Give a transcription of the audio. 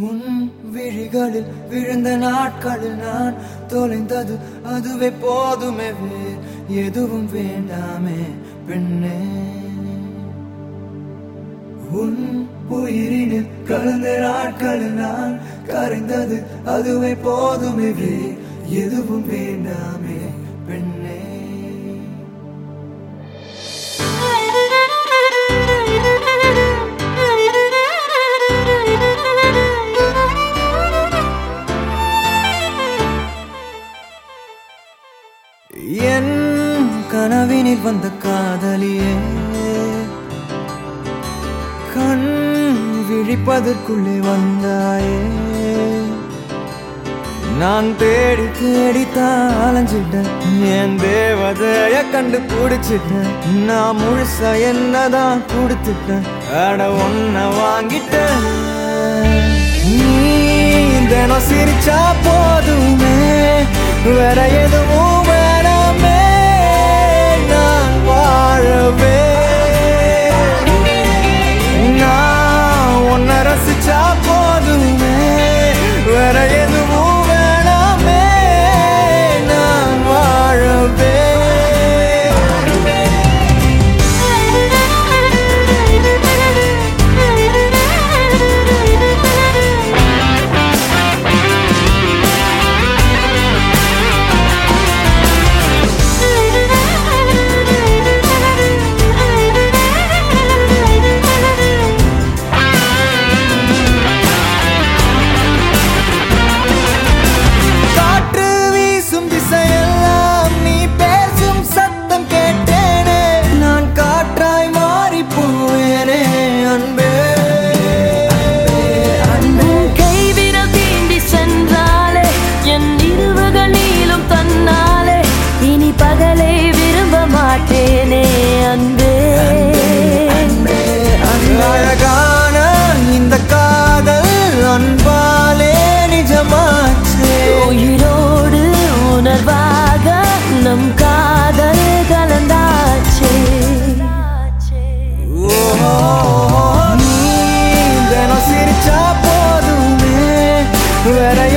உன் விழிகளில் விழுந்த நாட்களில் நான் தொலைந்தது அதுவே போதுமே வேறு எதுவும் வேண்டாமே பெண்ணே உன் உயிரினில் கலந்த நாட்களில் நான் கரைந்தது அதுவே போதுமே வேறு எதுவும் வேண்டாமே பெண்ணே என் கனவினில் வந்த காதலியே கண் விழிப்பதற்குள்ளே வந்தாயே நான் தேடி தேடித்தான் அலைஞ்சிட்டேன் என் தேவதைய கண்டு பிடிச்சிட்டேன் நான் முழுசா என்னதான் கொடுத்துட்டேன் அட ஒன்ன வாங்கிட்டேன் நீ தினம் சிரிச்சா போதுமே வேற எதுவும் வேணாமே நான் வாழவே நான் உன்னை ரசிச்சா போதுமே வேற எதுவும் வேணாமே நான் வாழவே காற்று வீசும் திசையெல்லாம் நீ பேசும் சத்தம் கேட்டேனே நான் காற்றாய் மாறி போவேனே அன்பே அன்பே கைவிரல் தீண்டி சென்றாலே என் இருவுகள் நீளும் தன்னாலே இனி பகலை விரும்ப மாட்டேனே அன்பே அழகான இந்த காதல் அன்பாலே நிஜமாச்சே உயிரோடு உணர்வாக நம் காதல் கலந்தாச்சே ஓஹோ, நீ தினம் சிரிச்சா போதுமே வேற